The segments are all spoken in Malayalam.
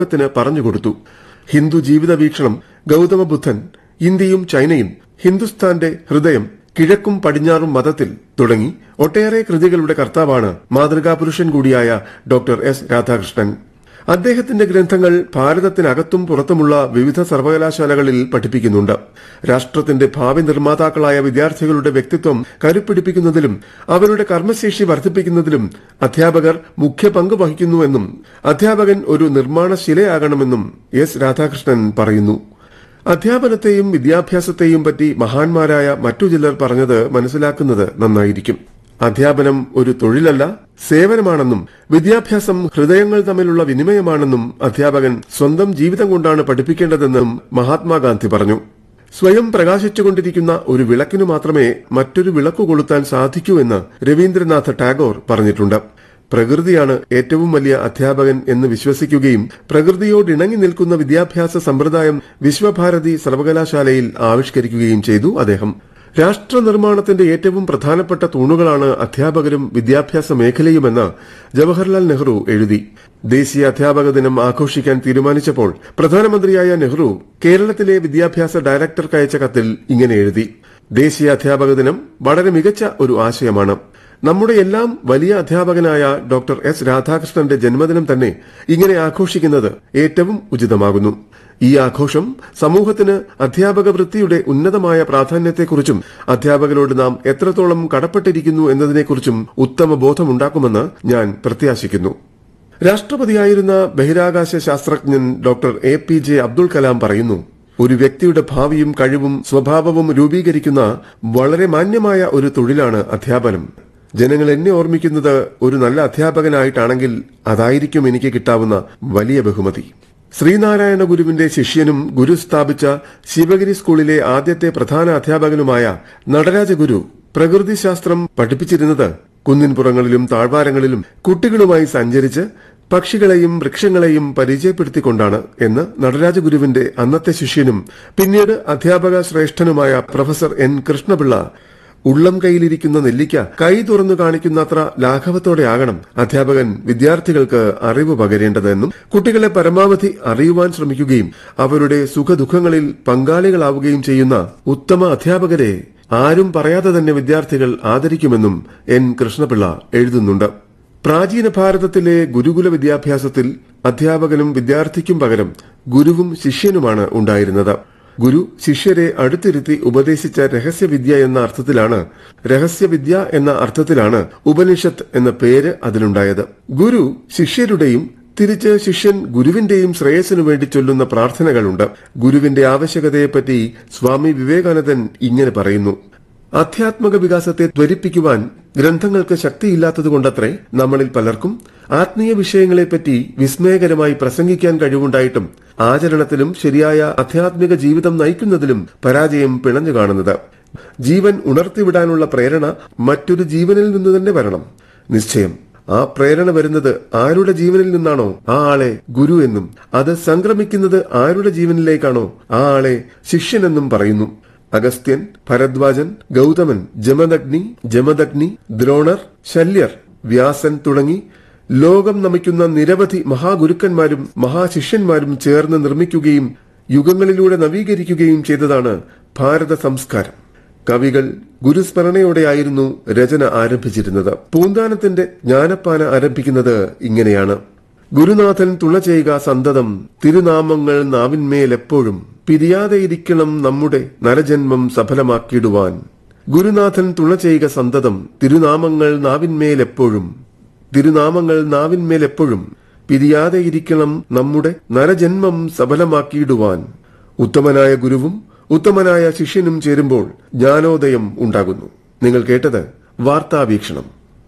ത്തിന് പറഞ്ഞുകൊടുത്തു ഹിന്ദു ജീവിത വീക്ഷണം ഗൌതമ ബുദ്ധൻ ഇന്ത്യയും ചൈനയും ഹിന്ദുസ്ഥാന്റെ ഹൃദയം കിഴക്കും പടിഞ്ഞാറും മതത്തിൽ തുടങ്ങി ഒട്ടേറെ കൃതികളുടെ കർത്താവാണ് മാതൃകാ പുരുഷൻ കൂടിയായ ഡോക്ടർ എസ് രാധാകൃഷ്ണൻ അദ്ദേഹത്തിന്റെ ഗ്രന്ഥങ്ങൾ ഭാരതത്തിനകത്തും പുറത്തുമുള്ള വിവിധ സർവകലാശാലകളിൽ പഠിപ്പിക്കുന്നുണ്ട് രാഷ്ട്രത്തിന്റെ ഭാവി നിർമ്മാതാക്കളായ വിദ്യാർത്ഥികളുടെ വ്യക്തിത്വം കരുപ്പിടിപ്പിക്കുന്നതിലും അവരുടെ കർമ്മശേഷി വർദ്ധിപ്പിക്കുന്നതിലും അധ്യാപകർ മുഖ്യ പങ്ക് വഹിക്കുന്നുവെന്നും അധ്യാപകൻ ഒരു നിർമ്മാണശിലയാകണമെന്നും എസ് രാധാകൃഷ്ണൻ പറയുന്നു അധ്യാപനത്തെയും വിദ്യാഭ്യാസത്തെയും പറ്റി മഹാന്മാരായ മറ്റു ചിലർ പറഞ്ഞത് മനസ്സിലാക്കുന്നത് നന്നായിരിക്കും അധ്യാപനം ഒരു തൊഴിലല്ല സേവനമാണെന്നും വിദ്യാഭ്യാസം ഹൃദയങ്ങൾ തമ്മിലുള്ള വിനിമയമാണെന്നും അധ്യാപകൻ സ്വന്തം ജീവിതം കൊണ്ടാണ് പഠിപ്പിക്കേണ്ടതെന്നും മഹാത്മാഗാന്ധി പറഞ്ഞു സ്വയം പ്രകാശിച്ചുകൊണ്ടിരിക്കുന്ന ഒരു വിളക്കിനു മാത്രമേ മറ്റൊരു വിളക്കു കൊളുത്താൻ സാധിക്കൂ എന്ന് രവീന്ദ്രനാഥ് ടാഗോർ പറഞ്ഞിട്ടുണ്ട് പ്രകൃതിയാണ് ഏറ്റവും വലിയ അധ്യാപകൻ എന്ന് വിശ്വസിക്കുകയും പ്രകൃതിയോടിണങ്ങി നിൽക്കുന്ന വിദ്യാഭ്യാസ സമ്പ്രദായം വിശ്വഭാരതി സർവകലാശാലയിൽ ആവിഷ്കരിക്കുകയും ചെയ്തു അദ്ദേഹം രാഷ്ട്ര നിർമ്മാണത്തിന്റെ ഏറ്റവും പ്രധാനപ്പെട്ട തൂണുകളാണ് അധ്യാപകരും വിദ്യാഭ്യാസ മേഖലയുമെന്ന് ജവഹർലാൽ നെഹ്റു എഴുതി ദേശീയ അധ്യാപക ദിനം ആഘോഷിക്കാൻ തീരുമാനിച്ചപ്പോൾ പ്രധാനമന്ത്രിയായ നെഹ്റു കേരളത്തിലെ വിദ്യാഭ്യാസ ഡയറക്ടർക്ക് അയച്ച കത്തിൽ ഇങ്ങനെ എഴുതി ദേശീയ അധ്യാപക ദിനം വളരെ മികച്ച ഒരു ആശയമാണ് നമ്മുടെ എല്ലാം വലിയ അധ്യാപകനായ ഡോക്ടർ എസ് രാധാകൃഷ്ണന്റെ ജന്മദിനം തന്നെ ഇങ്ങനെ ആഘോഷിക്കുന്നത് ഏറ്റവും ഉചിതമാകുന്നു ഈ ആഘോഷം സമൂഹത്തിന് അധ്യാപക വൃത്തിയുടെ ഉന്നതമായ പ്രാധാന്യത്തെക്കുറിച്ചും അധ്യാപകരോട് നാം എത്രത്തോളം കടപ്പെട്ടിരിക്കുന്നു എന്നതിനെക്കുറിച്ചും ഉത്തമ ബോധമുണ്ടാക്കുമെന്ന് ഞാൻ പ്രത്യാശിക്കുന്നു രാഷ്ട്രപതിയായിരുന്ന ബഹിരാകാശ ശാസ്ത്രജ്ഞൻ doctor A P J Abdul Kalam പറയുന്നു ഒരു വ്യക്തിയുടെ ഭാവിയും കഴിവും സ്വഭാവവും രൂപീകരിക്കുന്ന വളരെ മാന്യമായ ഒരു തൊഴിലാണ് അധ്യാപനം ജനങ്ങൾ എന്നെ ഓർമ്മിക്കുന്നത് ഒരു നല്ല അധ്യാപകനായിട്ടാണെങ്കിൽ അതായിരിക്കും എനിക്ക് കിട്ടാവുന്ന വലിയ ബഹുമതി ശ്രീനാരായണ ഗുരുവിന്റെ ശിഷ്യനും ഗുരു സ്ഥാപിച്ച ശിവഗിരി സ്കൂളിലെ ആദ്യത്തെ പ്രധാന അധ്യാപകനുമായ നടരാജ ഗുരു പ്രകൃതിശാസ്ത്രം പഠിപ്പിച്ചിരുന്നത് കുന്നിൻപുറങ്ങളിലും താഴ്വാരങ്ങളിലും കുട്ടികളുമായി സഞ്ചരിച്ച് പക്ഷികളെയും വൃക്ഷങ്ങളെയും പരിചയപ്പെടുത്തിക്കൊണ്ടാണ് എന്ന് നടരാജഗുരുവിന്റെ അന്നത്തെ ശിഷ്യനും പിന്നീട് അധ്യാപക ശ്രേഷ്ഠനുമായ പ്രൊഫസർ എൻ കൃഷ്ണപിള്ള ഉള്ളം കൈയിലിരിക്കുന്ന നെല്ലിക്ക കൈ തുറന്നു കാണിക്കുന്നത്ര ലാഘവത്തോടെയാകണം അധ്യാപകൻ വിദ്യാർത്ഥികൾക്ക് അറിവ് പകരേണ്ടതെന്നും കുട്ടികളെ പരമാവധി അറിയുവാൻ ശ്രമിക്കുകയും അവരുടെ സുഖദുഃഖങ്ങളിൽ പങ്കാളികളാവുകയും ചെയ്യുന്ന ഉത്തമ അധ്യാപകരെ ആരും പറയാതെ തന്നെ വിദ്യാർത്ഥികൾ ആദരിക്കുമെന്നും എൻ കൃഷ്ണപിള്ള എഴുതുന്നുണ്ട് പ്രാചീന ഭാരതത്തിലെ ഗുരുകുല വിദ്യാഭ്യാസത്തിൽ അധ്യാപകനും വിദ്യാർത്ഥിക്കും പകരം ഗുരുവും ശിഷ്യനുമാണ് ഉണ്ടായിരുന്നത് ഗുരു ശിഷ്യരെ അടുത്തിരുത്തി ഉപദേശിച്ച രഹസ്യവിദ്യ എന്ന അർത്ഥത്തിലാണ് രഹസ്യവിദ്യ എന്ന അർത്ഥത്തിലാണ് ഉപനിഷത്ത് എന്ന പേര് അതിലുണ്ടായത് ഗുരു ശിഷ്യരുടെയും തിരിച്ച് ശിഷ്യൻ ഗുരുവിന്റെയും ശ്രേയസിനു വേണ്ടി ചൊല്ലുന്ന പ്രാർത്ഥനകളുണ്ട് ഗുരുവിന്റെ ആവശ്യകതയെപ്പറ്റി സ്വാമി വിവേകാനന്ദൻ ഇങ്ങനെ പറയുന്നു ആധ്യാത്മക വികാസത്തെ ത്വരിപ്പിക്കുവാൻ ഗ്രന്ഥങ്ങൾക്ക് ശക്തിയില്ലാത്തതുകൊണ്ടത്രേ നമ്മളിൽ പലർക്കും ആത്മീയ വിഷയങ്ങളെപ്പറ്റി വിസ്മയകരമായി പ്രസംഗിക്കാൻ കഴിവുണ്ടായിട്ടും ആചരണത്തിലും ശരിയായ ആധ്യാത്മിക ജീവിതം നയിക്കുന്നതിലും പരാജയം പിണഞ്ഞു കാണുന്നത് ജീവൻ ഉണർത്തിവിടാനുള്ള പ്രേരണ മറ്റൊരു ജീവനിൽ നിന്ന് തന്നെ വരണം നിശ്ചയം ആ പ്രേരണ വരുന്നത് ആരുടെ ജീവനിൽ നിന്നാണോ ആ ആളെ ഗുരു എന്നും അത് സംക്രമിക്കുന്നത് ആരുടെ ജീവനിലേക്കാണോ ആ ആളെ ശിഷ്യനെന്നും പറയുന്നു അഗസ്ത്യൻ ഭരദ്വാജൻ ഗൗതമൻ ജമദഗ്നി ജമദഗ്നി ദ്രോണർ ശല്യർ വ്യാസൻ തുടങ്ങി ലോകം നമിക്കുന്ന നിരവധി മഹാഗുരുക്കന്മാരും മഹാശിഷ്യന്മാരും ചേർന്ന് നിർമ്മിക്കുകയും യുഗങ്ങളിലൂടെ നവീകരിക്കുകയും ചെയ്തതാണ് ഭാരത സംസ്കാരം കവികൾ ഗുരുസ്മരണയോടെയായിരുന്നു രചന ആരംഭിച്ചിരുന്നത് പൂന്താനത്തിന്റെ ജ്ഞാനപ്പാന ആരംഭിക്കുന്നത് ഇങ്ങനെയാണ് ഗുരുനാഥൻ തുണ ചെയ്യുക സന്തതം തിരുനാമങ്ങൾ നാവിന്മേലെപ്പോഴും പിരിയാതെയിരിക്കണം നമ്മുടെ നരജന്മം സഫലമാക്കിയിടുവാൻ ഗുരുനാഥൻ തുണ ചെയ്യുക സന്തതം തിരുനാമങ്ങൾ നാവിന്മേലെപ്പോഴും തിരുനാമങ്ങൾ നാവിന്മേലെപ്പോഴും പിരിയാതെയിരിക്കണം നമ്മുടെ നരജന്മം സഫലമാക്കിയിടുവാൻ ഉത്തമനായ ഗുരുവും ഉത്തമനായ ശിഷ്യനും ചേരുമ്പോൾ ജ്ഞാനോദയം ഉണ്ടാകുന്നു നിങ്ങൾ കേട്ടത് വാർത്താവീക്ഷണം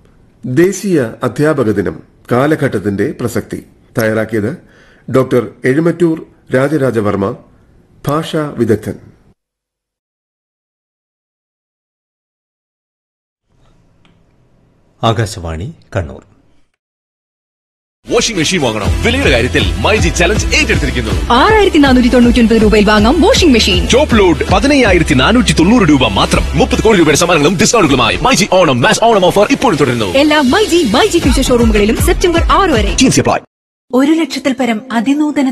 ദേശീയ അധ്യാപക ദിനം കാലഘട്ടത്തിന്റെ പ്രസക്തി തയ്യാറാക്കിയത് ഡോക്ടർ എഴുമറ്റൂർ രാജരാജവർമ്മ ഭാഷാ വിദഗ്ധൻ ആകാശവാണി കണ്ണൂർ വാഷിംഗ് മെഷീൻ വാങ്ങണോ വിലയുടെ കാര്യത്തിൽ മൈജി ചലഞ്ച് ഏറ്റെടുത്തിരിക്കുന്നു ആറായിരത്തി നാനൂറ്റി തൊണ്ണൂറ്റി ഒൻപത് രൂപയിൽ വാങ്ങാം വാഷിംഗ് മെഷീൻ ടോപ്പ് ലോഡ് പതിനയ്യായിരത്തി നാനൂറ്റി തൊണ്ണൂറ് രൂപ മാത്രം മുപ്പത് കോടി രൂപയുടെ സമ്മാനങ്ങളും ഡിസ്കൗണ്ടുകളുമായി മൈജി ഓണം മാസ് ഓണം ഓഫർ ഇപ്പോഴും തുടരുന്നു എല്ലാ മൈജി മൈജി ഫ്യൂച്ചർ ഷോറൂമുകളിലും സെപ്റ്റംബർ ആറ് വരെ ജീൻസ് അപ്ലൈ ഒരു ലക്ഷത്തിൽ പരം അതിനൂതന